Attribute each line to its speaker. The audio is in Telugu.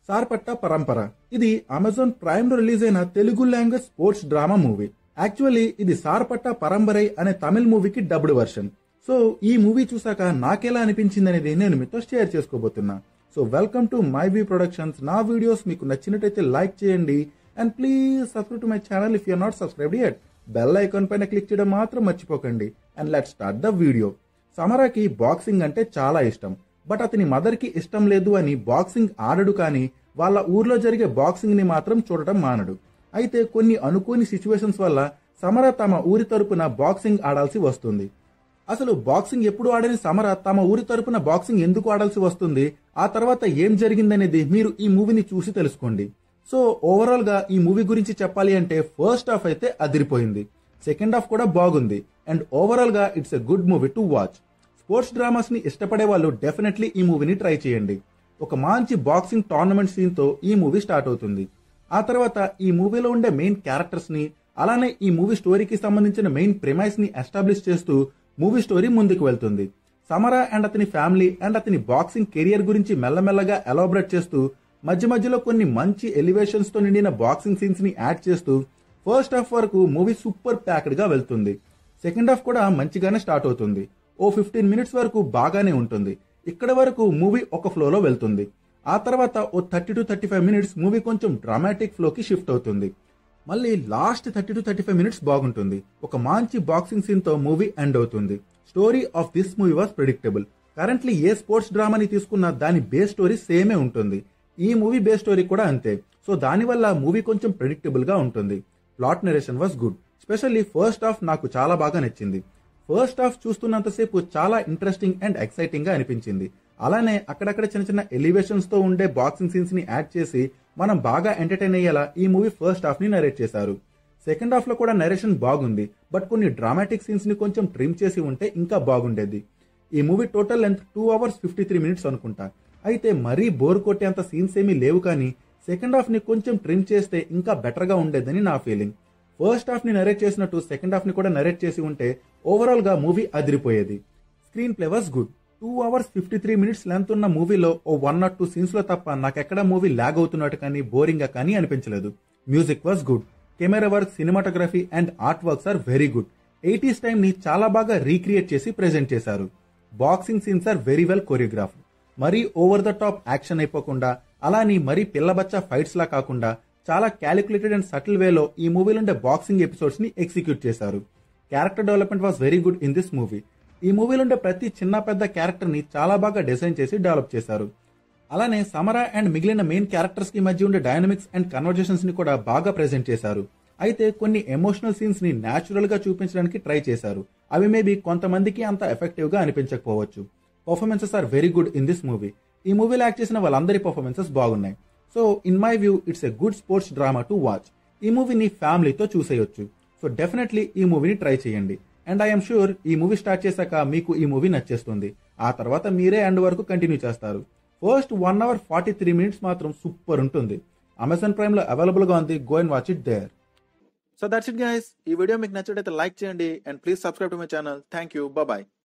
Speaker 1: సార్పట్ట పరంపర ఇది అమెజాన్ ప్రైమ్ లో రిలీజ్ అయిన Telugu language sports drama movie actually ఇది సార్పట్ట పరంపరై అనే తమిళ్ మూవీకి డబ్డ్ వర్షన్ సో ఈ మూవీ చూసాక నాకెలా అనిపించింది అనేది నేను మీతో షేర్ చేసుకోబోతున్నా so welcome to my V productions నా వీడియోస్ మీకు నచ్చినట్టయితే లైక్ చేయండి and please subscribe to my channel if you're not subscribe yet bell icon పైన క్లిక్ చేయడం మాత్రం మర్చిపోకండి and let start the video సమరాకి బాక్సింగ్ అంటే చాలా ఇష్టం బట్ అతని మదర్ కి ఇష్టం లేదు అని బాక్సింగ్ ఆడడు కానీ వాళ్ళ ఊర్లో జరిగే బాక్సింగ్ ని మాత్రం చూడటం మానడు అయితే కొన్ని అనుకోని సిచ్యువేషన్స్ వల్ల సమర తమ ఊరి తరపున బాక్సింగ్ ఆడాల్సి వస్తుంది అసలు బాక్సింగ్ ఎప్పుడు ఆడని సమర తమ ఊరి తరపున బాక్సింగ్ ఎందుకు ఆడాల్సి వస్తుంది ఆ తర్వాత ఏం జరిగిందనేది మీరు ఈ మూవీని చూసి తెలుసుకోండి సో ఓవరాల్ గా ఈ మూవీ గురించి చెప్పాలి అంటే ఫస్ట్ హాఫ్ అయితే అదిరిపోయింది సెకండ్ హాఫ్ కూడా బాగుంది అండ్ ఓవరాల్ గా it's a good movie to watch sports dramas ని ఇష్టపడే వాళ్ళు డెఫినెట్లీ ఈ మూవీని ట్రై చేయండి ఒక మంచి బాక్సింగ్ టోర్నమెంట్ సీన్ తో ఈ మూవీ స్టార్ట్ అవుతుంది ఆ తర్వాత ఈ మూవీలో ఉండే మెయిన్ క్యారెక్టర్స్ ని అలానే ఈ మూవీ స్టోరీకి సంబంధించిన మెయిన్ ప్రిమైస్ ని ఎస్టాబ్లిష్ చేస్తూ మూవీ స్టోరీ ముందుకు వెళ్తుంది సమరా అండ్ అతని ఫ్యామిలీ అండ్ అతని బాక్సింగ్ కెరియర్ గురించి మెల్లమెల్లగా ఎలాబరేట్ చేస్తూ మధ్య మధ్యలో కొన్ని మంచి ఎలివేషన్స్ తో నిండిన బాక్సింగ్ సీన్స్ ని యాడ్ చేస్తూ ఫస్ట్ హాఫ్ వరకు మూవీ సూపర్ ప్యాక్డ్ గా వెళ్తుంది సెకండ్ హాఫ్ కూడా మంచిగానే స్టార్ట్ అవుతుంది ఓ ఫిఫ్టీన్ మినిట్స్ వరకు బాగానే ఉంటుంది ఇక్కడ వరకు మూవీ ఒక ఫ్లోలో వెళ్తుంది ఆ తర్వాత ఓ thirty to thirty five minutes movie కొంచెం డ్రామాటిక్ ఫ్లోకి షిఫ్ట్ అవుతుంది మళ్ళీ last thirty to thirty five minutes బాగుంటుంది ఒక మంచి బాక్సింగ్ సీన్ తో మూవీ ఎండ్ అవుతుంది story of this movie was predictable currently ఏ స్పోర్ట్స్ డ్రామాని తీసుకున్నా దాని బేస్ స్టోరీ సేమే ఉంటుంది ఈ మూవీ బేస్ స్టోరీ కూడా అంతే సో దానివల్ల మూవీ కొంచెం ప్రిడిక్టబుల్ గా ఉంటుంది plot narration was good specially first half నాకు చాలా బాగా నచ్చింది ఫస్ట్ హాఫ్ చూస్తున్నంతసేపు చాలా ఇంట్రెస్టింగ్ అండ్ ఎక్సైటింగ్ గా అనిపించింది అలానే అక్కడక్కడ చిన్న చిన్న ఎలివేషన్స్ తో ఉండే బాక్సింగ్ సీన్స్ ని యాడ్ చేసి మనం బాగా ఎంటర్టైన్ అయ్యేలా ఈ మూవీ ఫస్ట్ హాఫ్ ని నరేట్ చేశారు సెకండ్ హాఫ్ లో కూడా నరేషన్ బాగుంది బట్ కొన్ని డ్రామాటిక్ సీన్స్ ని కొంచెం ట్రిమ్ చేసి ఉంటే ఇంకా బాగుండేది ఈ movie total length two hours fifty three minutes అనుకుంటా అయితే మరీ బోర్ కొట్టేంత సీన్స్ ఏమీ లేవు కానీ సెకండ్ హాఫ్ ని కొంచెం ట్రిమ్ చేస్తే ఇంకా బెటర్ గా ఉండేదని నా ఫీలింగ్ ఫస్ట్ హాఫ్ ని నరేట్ చేసినట్టు సెకండ్ హాఫ్ ని కూడా నరేట్ చేసి ఉంటే ఓవరాల్ గా మూవీ అదిరిపోయేది screen play was good two hours fifty three minutes length ఉన్న మూవీలో ఓ వన్ నాట్ టూ సీన్స్ లో తప్ప నాకెక్కడ మూవీ లాగ్ అవుతున్నట్టు కానీ బోరింగ్ గా కానీ అనిపించలేదు music was good camera work cinematography and art works are very good eighties time ని చాలా బాగా రీక్రియేట్ చేసి ప్రెజెంట్ చేశారు boxing scenes are very well choreograph మరీ ఓవర్ ద టాప్ యాక్షన్ అయిపోకుండా అలాని మరీ పిల్లబచ్చ ఫైట్స్ లా కాకుండా చాలా క్యాలిక్యులేటెడ్ అండ్ సటిల్ వేలో ఈ మూవీలో ఉండే బాక్సింగ్ ఎపిసోడ్స్ ని ఎగ్జిక్యూట్ చేశారు character development was very good in this movie ఈ మూవీలో ఉండే ప్రతి చిన్న పెద్ద క్యారెక్టర్ ని చాలా బాగా డిజైన్ చేసి డెవలప్ చేశారు అలానే సమరా అండ్ మిగిలిన మెయిన్ క్యారెక్టర్స్ కి మధ్య ఉండే డైనమిక్స్ అండ్ కన్వర్జేషన్స్ ని కూడా బాగా ప్రెజెంట్ చేశారు అయితే కొన్ని ఎమోషనల్ సీన్స్ ని న్యాచురల్ గా చూపించడానికి ట్రై చేశారు అవి మేబీ కొంతమందికి అంత ఎఫెక్టివ్ గా అనిపించకపోవచ్చు performances are very good in this movie ఈ మూవీలో యాక్ట్ చేసిన వాళ్ళందరి పర్ఫార్మెన్సెస్ బాగున్నాయి so in my view it's a good sports drama to watch ఈ మూవీని ఫ్యామిలీతో చూసేయొచ్చు సో డెఫినెట్లీ ఈ మూవీని ట్రై చేయండి అండ్ ఐఎమ్ షూర్ ఈ మూవీ స్టార్ట్ చేశాక మీకు ఈ మూవీ నచ్చేస్తుంది ఆ తర్వాత మీరే ఎండ్ వరకు కంటిన్యూ చేస్తారు first one hour forty three minutes మాత్రం సూపర్ ఉంటుంది అమెజాన్ ప్రైమ్ లో అవైలబుల్ గా ఉంది go and watch it there so that's it guys ఈ వీడియో మీకు నచ్చినట్లయితే లైక్ చేయండి and please subscribe to my channel thank you bye